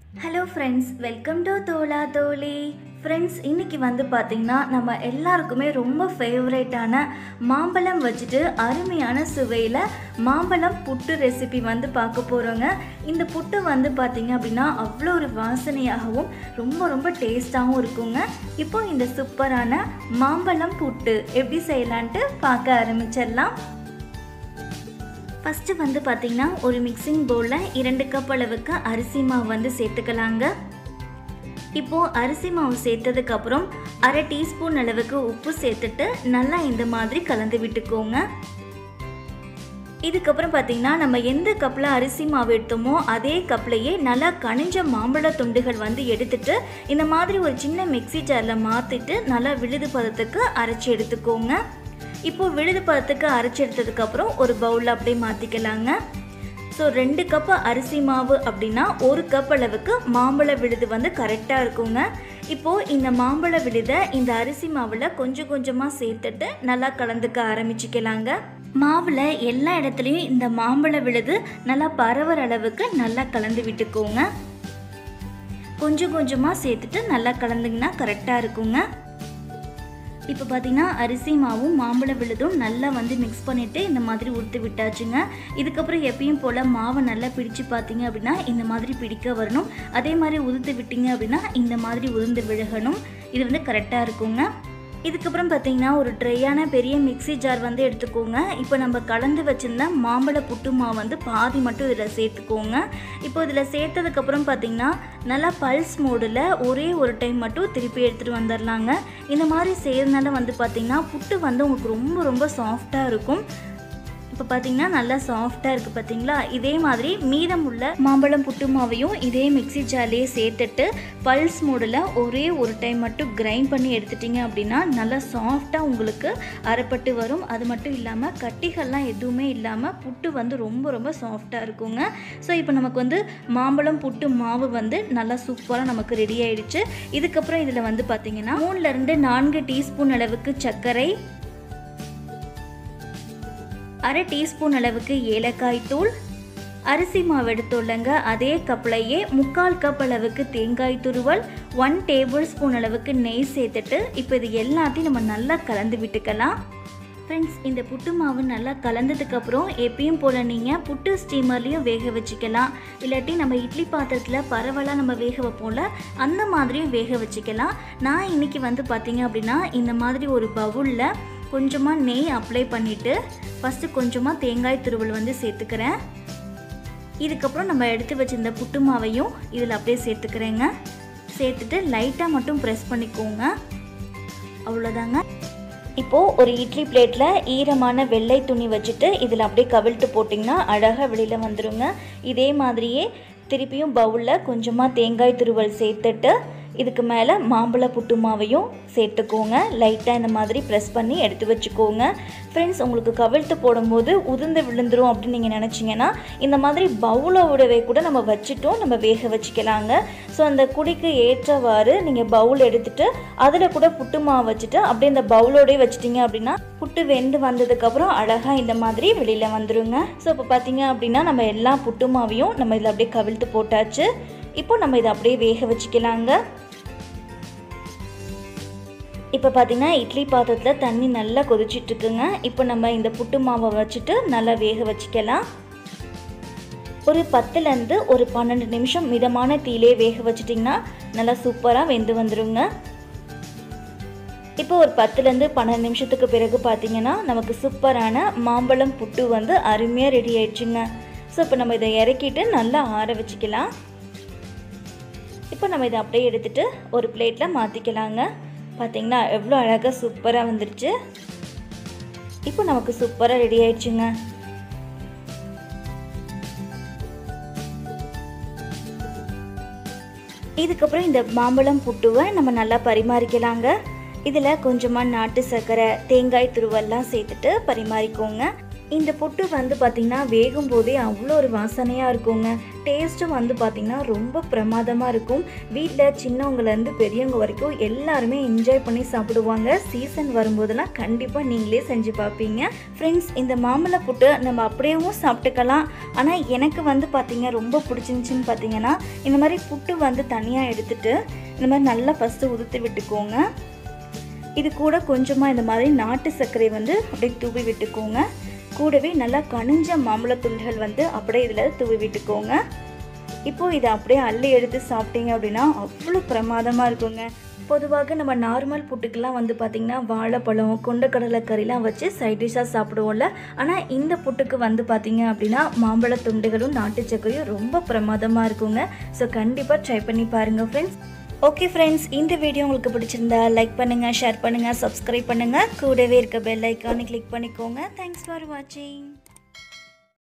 hello friends welcome to Dhola Dholi friends இன்னைக்கு வந்து பார்த்திங்கன்னா நம்ம எல்லாருக்குமே ரொம்ப ஃபேவரேட்டான மாம்பழம் வச்சுட்டு அருமையான சுவையில் மாம்பழம் புட்டு ரெசிபி வந்து பார்க்க போகிறோங்க இந்த புட்டு வந்து பார்த்திங்க அப்படின்னா அவ்வளோ ஒரு வாசனையாகவும் ரொம்ப ரொம்ப டேஸ்ட்டாகவும் இருக்குங்க இப்போ இந்த சூப்பரான மாம்பழம் புட்டு எப்படி செய்யலான்ட்டு பார்க்க ஆரம்பிச்சிடலாம் ஃபஸ்ட்டு வந்து பார்த்திங்கன்னா ஒரு மிக்சிங் பவுலில் இரண்டு கப் அளவுக்கு அரிசி மாவு வந்து சேர்த்துக்கலாங்க இப்போது அரிசி மாவு சேர்த்ததுக்கப்புறம் அரை டீஸ்பூன் அளவுக்கு உப்பு சேர்த்துட்டு நல்லா இந்த மாதிரி கலந்து விட்டுக்கோங்க இதுக்கப்புறம் பார்த்தீங்கன்னா நம்ம எந்த கப்பில் அரிசி மாவு எடுத்தோமோ அதே கப்லையே நல்லா கனிஞ்ச மாம்பழ துண்டுகள் வந்து எடுத்துட்டு இந்த மாதிரி ஒரு சின்ன மிக்ஸி ஜாரில் மாற்றிட்டு நல்லா விழுது பதத்துக்கு அரைச்சி எடுத்துக்கோங்க இப்போ விழுது பதத்துக்கு அரைச்சி எடுத்ததுக்கப்புறம் ஒரு பவுலில் அப்படியே மாற்றிக்கலாங்க ஸோ ரெண்டு கப்பு அரிசி மாவு அப்படின்னா ஒரு கப் அளவுக்கு மாம்பழ விழுது வந்து கரெக்டாக இருக்குங்க இப்போது இந்த மாம்பழ விழுதை இந்த அரிசி மாவில் கொஞ்சம் கொஞ்சமாக சேர்த்துட்டு நல்லா கலந்துக்க ஆரம்பிச்சுக்கலாங்க மாவில் எல்லா இடத்துலையும் இந்த மாம்பழ விழுது நல்லா பரவற அளவுக்கு நல்லா கலந்து விட்டுக்கோங்க கொஞ்சம் கொஞ்சமாக சேர்த்துட்டு நல்லா கலந்துங்கன்னா கரெக்டாக இருக்குங்க இப்போ பார்த்தீங்கன்னா அரிசி மாவும் மாம்பழ விழுதும் நல்லா வந்து மிக்ஸ் பண்ணிவிட்டு இந்த மாதிரி உடுத்து விட்டாச்சுங்க இதுக்கப்புறம் எப்பயும் போல் மாவை நல்லா பிடிச்சு பார்த்தீங்க அப்படின்னா இந்த மாதிரி பிடிக்க வரணும் அதே மாதிரி உதுத்து விட்டீங்க அப்படின்னா இந்த மாதிரி உதிர்ந்து விழுகணும் இது வந்து கரெக்டாக இருக்குங்க இதுக்கப்புறம் பார்த்தீங்கன்னா ஒரு ட்ரையான பெரிய மிக்ஸி ஜார் வந்து எடுத்துக்கோங்க இப்போ நம்ம கலந்து வச்சுருந்த மாம்பழ புட்டு மாவு வந்து பாதி மட்டும் இதில் சேர்த்துக்கோங்க இப்போ இதில் சேர்த்ததுக்கப்புறம் பார்த்தீங்கன்னா நல்லா பல்ஸ் மோடில் ஒரே ஒரு டைம் மட்டும் திருப்பி எடுத்துகிட்டு வந்துடலாங்க இந்த மாதிரி செய்கிறதுனால வந்து பார்த்திங்கன்னா புட்டு வந்து உங்களுக்கு ரொம்ப ரொம்ப சாஃப்டாக இருக்கும் இப்போ பார்த்தீங்கன்னா நல்லா சாஃப்டாக இருக்குது பார்த்தீங்களா இதே மாதிரி மீதம் உள்ள மாம்பழம் புட்டு மாவையும் இதே மிக்ஸி ஜார்லேயே சேர்த்துட்டு பல்ஸ் மோடில் ஒரே ஒரு டைம் மட்டும் கிரைண்ட் பண்ணி எடுத்துட்டிங்க அப்படின்னா நல்லா சாஃப்டாக உங்களுக்கு அரைப்பட்டு வரும் அது மட்டும் இல்லாமல் கட்டிகள்லாம் எதுவுமே இல்லாமல் புட்டு வந்து ரொம்ப ரொம்ப சாஃப்டாக இருக்குங்க ஸோ இப்போ நமக்கு வந்து மாம்பழம் புட்டு மாவு வந்து நல்லா சூப்பராக நமக்கு ரெடி ஆயிடுச்சு இதுக்கப்புறம் இதில் வந்து பார்த்தீங்கன்னா மூணுலேருந்து நான்கு டீஸ்பூன் அளவுக்கு சர்க்கரை அரை டீஸ்பூன் அளவுக்கு ஏலக்காய் தூள் அரிசி மாவு எடுத்துள்ளங்க அதே கப்லையே முக்கால் கப் அளவுக்கு தேங்காய் துருவல் ஒன் டேபிள் ஸ்பூன் அளவுக்கு நெய் சேர்த்துட்டு இப்போ இது எல்லாத்தையும் நம்ம நல்லா கலந்து விட்டுக்கலாம் ஃப்ரெண்ட்ஸ் இந்த புட்டு மாவு நல்லா கலந்ததுக்கப்புறம் எப்பயும் போல் நீங்கள் புட்டு ஸ்டீமர்லேயும் வேக வச்சுக்கலாம் இல்லாட்டி நம்ம இட்லி பாத்திரத்தில் பரவலாக நம்ம வேக வைப்போம்ல அந்த மாதிரியும் வேக வச்சுக்கலாம் நான் இன்றைக்கி வந்து பார்த்தீங்க அப்படின்னா இந்த மாதிரி ஒரு பவுலில் கொஞ்சமாக நெய் அப்ளை பண்ணிவிட்டு ஃபஸ்ட்டு கொஞ்சமாக தேங்காய் துருவல் வந்து சேர்த்துக்கிறேன் இதுக்கப்புறம் நம்ம எடுத்து வச்சிருந்த புட்டு மாவையும் இதில் அப்படியே சேர்த்துக்கிறேங்க சேர்த்துட்டு லைட்டாக மட்டும் ப்ரெஸ் பண்ணிக்கோங்க அவ்வளோதாங்க இப்போது ஒரு இட்லி பிளேட்டில் ஈரமான வெள்ளை துணி வச்சுட்டு இதில் அப்படியே கவிழ்த்து போட்டிங்கன்னா அழகாக வெளியில் வந்துடுங்க இதே மாதிரியே திருப்பியும் பவுலில் கொஞ்சமாக தேங்காய் துருவல் சேர்த்துட்டு இதுக்கு மேலே மாம்பழ புட்டு மாவையும் சேர்த்துக்கோங்க லைட்டாக இந்த மாதிரி ப்ரெஸ் பண்ணி எடுத்து வச்சுக்கோங்க ஃப்ரெண்ட்ஸ் உங்களுக்கு கவிழ்த்து போடும்போது உதிர்ந்து விழுந்துரும் அப்படின்னு நீங்கள் நினச்சிங்கன்னா இந்த மாதிரி பவுலோடவே கூட நம்ம வச்சுட்டோம் நம்ம வேக வச்சுக்கலாங்க ஸோ அந்த குடிக்கு ஏற்றவாறு நீங்கள் பவுல் எடுத்துகிட்டு அதில் கூட புட்டு மாவு வச்சுட்டு அப்படியே இந்த பவுலோடய வச்சுட்டிங்க அப்படின்னா புட்டு வெந்து வந்ததுக்கப்புறம் அழகாக இந்த மாதிரி வெளியில் வந்துருங்க ஸோ இப்போ பார்த்தீங்க அப்படின்னா நம்ம எல்லா புட்டு மாவையும் நம்ம இதில் அப்படியே கவிழ்த்து போட்டாச்சு இப்போ நம்ம இதை அப்படியே வேக வச்சுக்கலாங்க இப்போ பார்த்தீங்கன்னா இட்லி பாத்திரத்தில் தண்ணி நல்லா கொதிச்சிட்ருக்குங்க இப்போ நம்ம இந்த புட்டு மாவை வச்சுட்டு நல்லா வேக வச்சுக்கலாம் ஒரு பத்துலேருந்து ஒரு பன்னெண்டு நிமிஷம் மிதமான தீலே வேக வச்சிட்டிங்கன்னா நல்லா சூப்பராக வெந்து வந்துடுங்க இப்போ ஒரு பத்துலேருந்து பன்னெண்டு நிமிஷத்துக்கு பிறகு பார்த்தீங்கன்னா நமக்கு சூப்பரான மாம்பழம் புட்டு வந்து அருமையாக ரெடி ஆயிடுச்சுங்க ஸோ இப்போ நம்ம இதை இறக்கிட்டு நல்லா ஆற வச்சுக்கலாம் இப்போ நம்ம இதை அப்படியே எடுத்துகிட்டு ஒரு பிளேட்டில் மாற்றிக்கலாங்க பார்த்தீங்கன்னா எவ்வளோ அழகாக சூப்பராக வந்துருச்சு இப்போ நமக்கு சூப்பராக ரெடி ஆயிடுச்சுங்க இதுக்கப்புறம் இந்த மாம்பழம் புட்டுவை நம்ம நல்லா பரிமாறிக்கலாங்க இதில் கொஞ்சமாக நாட்டு சர்க்கரை தேங்காய் துருவெல்லாம் சேர்த்துட்டு பரிமாறிக்கோங்க இந்த புட்டு வந்து பார்த்திங்கன்னா வேகும் போதே அவ்வளோ ஒரு வாசனையாக இருக்குங்க டேஸ்ட்டும் வந்து பார்த்திங்கன்னா ரொம்ப பிரமாதமாக இருக்கும் வீட்டில் சின்னவங்கலேருந்து பெரியவங்க வரைக்கும் எல்லாருமே என்ஜாய் பண்ணி சாப்பிடுவாங்க சீசன் வரும்போதெல்லாம் கண்டிப்பாக நீங்களே செஞ்சு பார்ப்பீங்க ஃப்ரெண்ட்ஸ் இந்த மாம்பழ புட்டு நம்ம அப்படியேவும் சாப்பிட்டுக்கலாம் ஆனால் எனக்கு வந்து பார்த்திங்க ரொம்ப பிடிச்சிருந்துச்சின்னு பார்த்தீங்கன்னா இந்த மாதிரி புட்டு வந்து தனியாக எடுத்துட்டு இந்த மாதிரி நல்லா ஃபஸ்ட்டு உதுத்து விட்டுக்கோங்க இது கூட கொஞ்சமாக இந்த மாதிரி நாட்டு சர்க்கரை வந்து அப்படியே தூவி விட்டுக்கோங்க கூடவே நல்லா கனிஞ்ச மாம்பழத் துண்டுகள் வந்து அப்படியே இதில் தூவி விட்டுக்கோங்க இப்போது இதை அப்படியே அள்ளி எடுத்து சாப்பிட்டீங்க அப்படின்னா அவ்வளோ பிரமாதமாக இருக்குங்க பொதுவாக நம்ம நார்மல் புட்டுக்கெல்லாம் வந்து பார்த்திங்கன்னா வாழைப்பழம் கொண்டக்கடலை கறிலாம் வச்சு சைட் டிஷ்ஷாக சாப்பிடுவோம்ல ஆனால் இந்த புட்டுக்கு வந்து பார்த்திங்க அப்படின்னா மாம்பழ துண்டுகளும் நாட்டு சர்க்கரையும் ரொம்ப பிரமாதமாக இருக்குங்க ஸோ கண்டிப்பாக ட்ரை பண்ணி பாருங்கள் ஃப்ரெண்ட்ஸ் ஓகே ஃப்ரெண்ட்ஸ் இந்த வீடியோ உங்களுக்கு பிடிச்சிருந்தா லைக் பண்ணுங்கள் ஷேர் பண்ணுங்கள் சப்ஸ்கிரைப் பண்ணுங்கள் கூடவே இருக்க பெல் ஐக்கானை கிளிக் பண்ணிக்கோங்க தேங்க்ஸ் ஃபார் வாட்சிங்